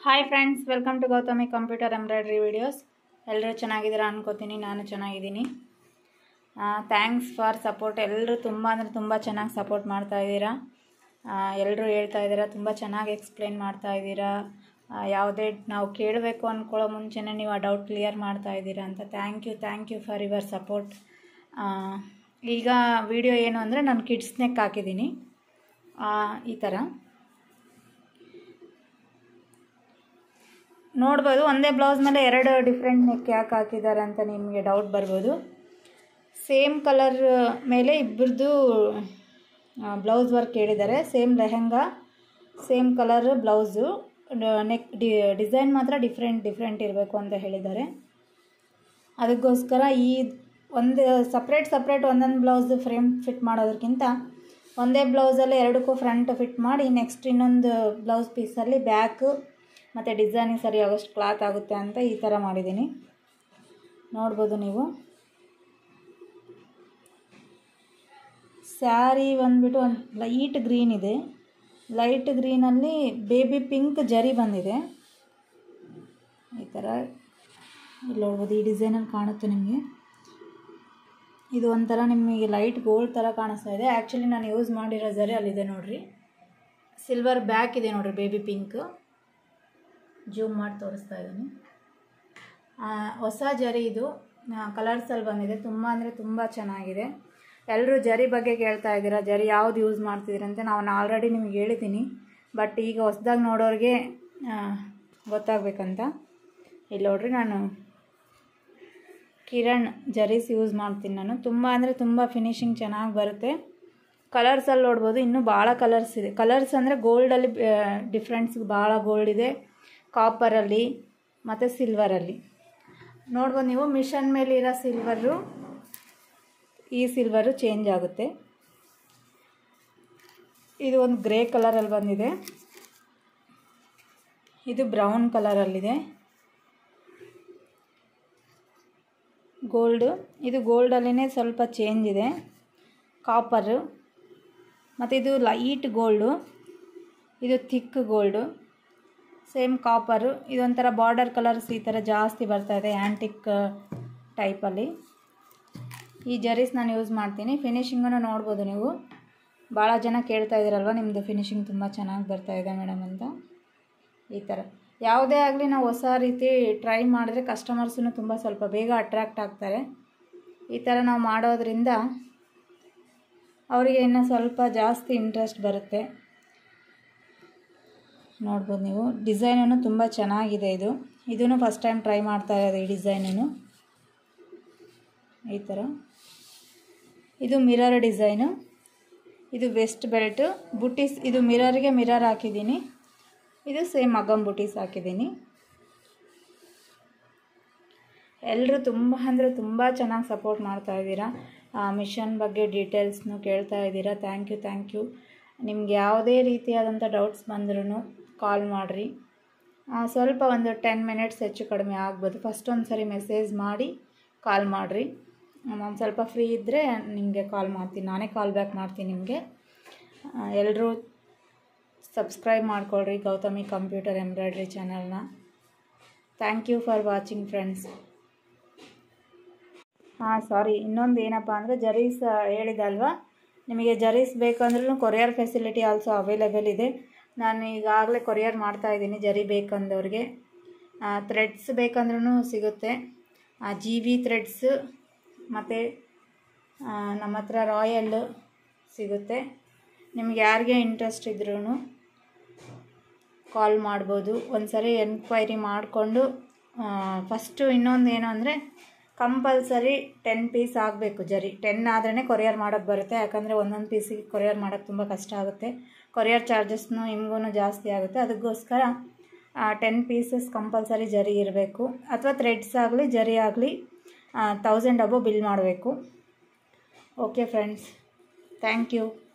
hi friends welcome to Gautami computer embroidery videos ಎಲ್ಲರೂ ಚೆನ್ನಾಗಿದ್ದೀರಾ ಅನ್ಕೋತೀನಿ ನಾನು ಚೆನ್ನಾಗಿದ್ದೀನಿ ಥ್ಯಾಂಕ್ಸ್ ಫಾರ್ ಸಪೋರ್ಟ್ ಎಲ್ಲರೂ ತುಂಬ ಅಂದರೆ ತುಂಬ ಚೆನ್ನಾಗಿ ಸಪೋರ್ಟ್ ಮಾಡ್ತಾ ಇದ್ದೀರಾ ಎಲ್ಲರೂ ಹೇಳ್ತಾ ಇದ್ದೀರಾ ತುಂಬ ಚೆನ್ನಾಗಿ ಎಕ್ಸ್ಪ್ಲೇನ್ ಮಾಡ್ತಾ ಇದ್ದೀರಾ ಆ, ಯಾವುದೇ ನಾವು ಕೇಳಬೇಕು ಅಂದ್ಕೊಳ್ಳೋ ಮುಂಚೆನೇ ನೀವು ಆ ಡೌಟ್ ಕ್ಲಿಯರ್ ಮಾಡ್ತಾ ಇದ್ದೀರಾ ಅಂತ thank you thank you for your support ಈಗ ವಿಡಿಯೋ ಏನು ಅಂದರೆ ನಾನು ಕಿಡ್ಸ್ ನೆಕ್ ಹಾಕಿದ್ದೀನಿ ಆ, ಈ ಥರ ನೋಡ್ಬೋದು ಒಂದೇ ಬ್ಲೌಸ್ ಮೇಲೆ ಎರಡು ಡಿಫ್ರೆಂಟ್ ನೆಕ್ ಯಾಕೆ ಹಾಕಿದ್ದಾರೆ ಅಂತ ನಿಮಗೆ ಡೌಟ್ ಬರ್ಬೋದು ಸೇಮ್ ಕಲರ್ ಮೇಲೆ ಇಬ್ಬರದು ಬ್ಲೌಸ್ ವರ್ಕ್ ಹೇಳಿದ್ದಾರೆ same lehenga same colour blouse neck ಡಿ ಡಿಸೈನ್ ಮಾತ್ರ ಡಿಫ್ರೆಂಟ್ ಡಿಫ್ರೆಂಟ್ ಇರಬೇಕು ಅಂತ ಹೇಳಿದ್ದಾರೆ ಅದಕ್ಕೋಸ್ಕರ ಈ ಒಂದು ಸಪ್ರೇಟ್ ಸಪ್ರೇಟ್ ಒಂದೊಂದು ಬ್ಲೌಸ್ ಫ್ರೇಮ್ ಫಿಟ್ ಮಾಡೋದಕ್ಕಿಂತ ಒಂದೇ ಬ್ಲೌಸಲ್ಲಿ ಎರಡಕ್ಕೂ ಫ್ರಂಟ್ ಫಿಟ್ ಮಾಡಿ ನೆಕ್ಸ್ಟ್ ಇನ್ನೊಂದು ಬ್ಲೌಸ್ ಪೀಸಲ್ಲಿ ಬ್ಯಾಕು ಮತ್ತು ಡಿಸೈನಿಗೆ ಸರಿ ಆಗೋಷ್ಟು ಕ್ಲಾತ್ ಆಗುತ್ತೆ ಅಂತ ಈ ಥರ ಮಾಡಿದ್ದೀನಿ ನೋಡ್ಬೋದು ನೀವು ಸ್ಯಾರಿ ಬಂದ್ಬಿಟ್ಟು ಒಂದು ಲೈಟ್ ಗ್ರೀನ್ ಇದೆ ಲೈಟ್ ಗ್ರೀನಲ್ಲಿ ಬೇಬಿ ಪಿಂಕ್ ಜರಿ ಬಂದಿದೆ ಈ ಥರ ಇಲ್ಲಿ ನೋಡ್ಬೋದು ಈ ಡಿಸೈನಲ್ಲಿ ಕಾಣುತ್ತೆ ನಿಮಗೆ ಇದು ಒಂಥರ ನಿಮಗೆ ಲೈಟ್ ಗೋಲ್ಡ್ ಥರ ಕಾಣಿಸ್ತಾ ಇದೆ ಆ್ಯಕ್ಚುಲಿ ನಾನು ಯೂಸ್ ಮಾಡಿರೋ ಜರಿ ಅಲ್ಲಿದೆ ನೋಡಿರಿ ಸಿಲ್ವರ್ ಬ್ಯಾಕ್ ಇದೆ ನೋಡಿರಿ ಬೇಬಿ ಪಿಂಕ್ ಜೂಮ್ ಮಾಡಿ ತೋರಿಸ್ತಾ ಇದ್ದೀನಿ ಆ, ಹೊಸ ಜರಿ ಇದು ಕಲರ್ಸಲ್ಲಿ ಬಂದಿದೆ ತುಂಬ ಅಂದರೆ ತುಂಬ ಚೆನ್ನಾಗಿದೆ ಎಲ್ಲರೂ ಜರಿ ಬಗ್ಗೆ ಕೇಳ್ತಾ ಇದ್ದೀರಾ ಜರಿ ಯಾವ್ದು ಯೂಸ್ ಮಾಡ್ತಿದ್ದೀರಿ ಅಂತ ನಾನು ಆಲ್ರೆಡಿ ನಿಮಗೆ ಹೇಳಿದ್ದೀನಿ ಬಟ್ ಈಗ ಹೊಸ್ದಾಗಿ ನೋಡೋರಿಗೆ ಆ, ಗೊತ್ತಾಗಬೇಕಂತ ಇಲ್ಲಿ ನೋಡ್ರಿ ನಾನು ಕಿರಣ್ ಜರೀಸ್ ಯೂಸ್ ಮಾಡ್ತೀನಿ ನಾನು ತುಂಬ ಅಂದರೆ ತುಂಬ ಫಿನಿಶಿಂಗ್ ಚೆನ್ನಾಗಿ ಬರುತ್ತೆ ಕಲರ್ಸಲ್ಲಿ ನೋಡ್ಬೋದು ಇನ್ನೂ ಭಾಳ ಕಲರ್ಸ್ ಇದೆ ಕಲರ್ಸ್ ಅಂದರೆ ಗೋಲ್ಡಲ್ಲಿ ಡಿಫ್ರೆನ್ಸ್ ಭಾಳ ಗೋಲ್ಡ್ ಇದೆ ಕಾಪರಲ್ಲಿ ಮತ್ತು ಸಿಲ್ವರಲ್ಲಿ ನೋಡ್ಬೋದು ನೀವು ಮಿಷನ್ ಮೇಲೆ ಇರೋ ಸಿಲ್ವರು ಈ ಸಿಲ್ವರು ಚೇಂಜ್ ಆಗುತ್ತೆ ಇದು ಒಂದು ಗ್ರೇ ಕಲರಲ್ಲಿ ಬಂದಿದೆ ಇದು ಬ್ರೌನ್ ಕಲರಲ್ಲಿದೆ ಗೋಲ್ಡು ಇದು ಗೋಲ್ಡಲ್ಲಿನೇ ಸ್ವಲ್ಪ ಚೇಂಜ್ ಇದೆ ಕಾಪರು ಮತ್ತು ಇದು ಲೈಟ್ ಗೋಲ್ಡು ಇದು ಥಿಕ್ ಗೋಲ್ಡು ಸೇಮ್ ಕಾಪರು ಇದೊಂಥರ ಬಾರ್ಡರ್ ಕಲರ್ಸ್ ಈ ಥರ ಜಾಸ್ತಿ ಬರ್ತಾ ಇದೆ ಆ್ಯಂಟಿಕ್ ಟೈಪಲ್ಲಿ ಈ ಜರೀಸ್ ನಾನು ಯೂಸ್ ಮಾಡ್ತೀನಿ ಫಿನಿಶಿಂಗನ್ನು ನೋಡ್ಬೋದು ನೀವು ಭಾಳ ಜನ ಕೇಳ್ತಾ ಇದ್ದೀರಲ್ವ ನಿಮ್ಮದು ಫಿನಿಶಿಂಗ್ ತುಂಬ ಚೆನ್ನಾಗಿ ಬರ್ತಾ ಇದೆ ಮೇಡಮ್ ಅಂತ ಈ ಥರ ಯಾವುದೇ ಆಗಲಿ ನಾವು ಹೊಸ ರೀತಿ ಟ್ರೈ ಮಾಡಿದ್ರೆ ಕಸ್ಟಮರ್ಸೂ ತುಂಬ ಸ್ವಲ್ಪ ಬೇಗ ಅಟ್ರ್ಯಾಕ್ಟ್ ಆಗ್ತಾರೆ ಈ ಥರ ನಾವು ಮಾಡೋದ್ರಿಂದ ಅವರಿಗೆ ಇನ್ನೂ ಸ್ವಲ್ಪ ಜಾಸ್ತಿ ಇಂಟ್ರೆಸ್ಟ್ ಬರುತ್ತೆ ನೋಡ್ಬೋದು ನೀವು ಡಿಸೈನೂ ತುಂಬ ಚೆನ್ನಾಗಿದೆ ಇದು ಇದೂ ಫಸ್ಟ್ ಟೈಮ್ ಟ್ರೈ ಮಾಡ್ತಾ ಇರೋದು ಈ ಡಿಸೈನೂ ಈ ಥರ ಇದು ಮಿರರ್ ಡಿಸೈನು ಇದು ವೆಸ್ಟ್ ಬೆಲ್ಟು ಬುಟೀಸ್ ಇದು ಮಿರರ್ಗೆ ಮಿರರ್ ಹಾಕಿದ್ದೀನಿ ಇದು ಸೇಮ್ ಮಗಮ್ ಬುಟೀಸ್ ಹಾಕಿದ್ದೀನಿ ಎಲ್ಲರೂ ತುಂಬ ಅಂದರೆ ತುಂಬ ಚೆನ್ನಾಗಿ ಸಪೋರ್ಟ್ ಮಾಡ್ತಾ ಇದ್ದೀರಾ ಮಿಷನ್ ಬಗ್ಗೆ ಡೀಟೇಲ್ಸ್ನು ಕೇಳ್ತಾ ಇದ್ದೀರಾ ಥ್ಯಾಂಕ್ ಯು ಥ್ಯಾಂಕ್ ಯು ನಿಮ್ಗೆ ಯಾವುದೇ ರೀತಿಯಾದಂಥ ಡೌಟ್ಸ್ ಬಂದ್ರೂ ಕಾಲ್ ಮಾಡಿರಿ ಸ್ವಲ್ಪ ಒಂದು ಟೆನ್ ಮಿನಿಟ್ಸ್ ಹೆಚ್ಚು ಕಡಿಮೆ ಆಗ್ಬೋದು ಫಸ್ಟ್ ಒಂದು ಸರಿ ಮೆಸೇಜ್ ಮಾಡಿ ಕಾಲ್ ಮಾಡಿರಿ ನಾನು ಸ್ವಲ್ಪ ಫ್ರೀ ಇದ್ದರೆ ನಿಮಗೆ ಕಾಲ್ ಮಾಡ್ತೀನಿ ನಾನೇ ಕಾಲ್ ಬ್ಯಾಕ್ ಮಾಡ್ತೀನಿ ನಿಮಗೆ ಎಲ್ಲರೂ ಸಬ್ಸ್ಕ್ರೈಬ್ ಮಾಡ್ಕೊಳ್ರಿ ಗೌತಮಿ ಕಂಪ್ಯೂಟರ್ ಎಂಬ್ರಾಯ್ಡ್ರಿ ಚಾನಲ್ನ thank you for watching friends ಹಾಂ ಸಾರಿ ಇನ್ನೊಂದು ಏನಪ್ಪ ಅಂದರೆ ಜರೀಸ್ ಹೇಳಿದಲ್ವಾ ನಿಮಗೆ ಜರೀಸ್ ಬೇಕಂದ್ರೂ ಕೊರಿಯರ್ ಫೆಸಿಲಿಟಿ ಆಲ್ಸೋ ಅವೈಲೇಬಲ್ ಇದೆ ನಾನು ಈಗಾಗಲೇ ಕೊರಿಯರ್ ಮಾಡ್ತಾ ಇದ್ದೀನಿ ಜರಿ ಬೇಕಂದವ್ರಿಗೆ ಥ್ರೆಡ್ಸ್ ಬೇಕಂದ್ರೂ ಸಿಗುತ್ತೆ ಜಿ ವಿ ಥ್ರೆಡ್ಸ್ ಮತ್ತು ನಮ್ಮ ಹತ್ರ ರಾಯಲ್ ಸಿಗುತ್ತೆ ನಿಮ್ಗೆ ಯಾರಿಗೆ ಇಂಟ್ರೆಸ್ಟ್ ಇದ್ರೂ ಕಾಲ್ ಮಾಡ್ಬೋದು ಒಂದು ಸರಿ ಎನ್ಕ್ವೈರಿ ಮಾಡಿಕೊಂಡು ಫಸ್ಟು ಇನ್ನೊಂದು ಏನು ಅಂದರೆ ಕಂಪಲ್ಸರಿ ಟೆನ್ ಪೀಸ್ ಆಗಬೇಕು ಜರಿ ಟೆನ್ ಆದ್ರೇ ಕೊರಿಯರ್ ಮಾಡೋಕ್ಕೆ ಬರುತ್ತೆ ಯಾಕಂದರೆ ಒಂದೊಂದು ಪೀಸಿಗೆ ಕೊರಿಯರ್ ಮಾಡೋಕ್ಕೆ ತುಂಬ ಕಷ್ಟ ಆಗುತ್ತೆ ಕೊರಿಯರ್ ಚಾರ್ಜಸ್ನು ನಿಮಗೂ ಜಾಸ್ತಿ ಆಗುತ್ತೆ ಅದಕ್ಕೋಸ್ಕರ ಟೆನ್ ಪೀಸಸ್ ಕಂಪಲ್ಸರಿ ಜರಿ ಇರಬೇಕು ಅಥವಾ ಥ್ರೆಡ್ಸ್ ಆಗಲಿ ಜರಿ ಆಗಲಿ ತೌಸಂಡ್ ಅಬೋ ಬಿಲ್ ಮಾಡಬೇಕು ಓಕೆ ಫ್ರೆಂಡ್ಸ್ ಥ್ಯಾಂಕ್ ಯು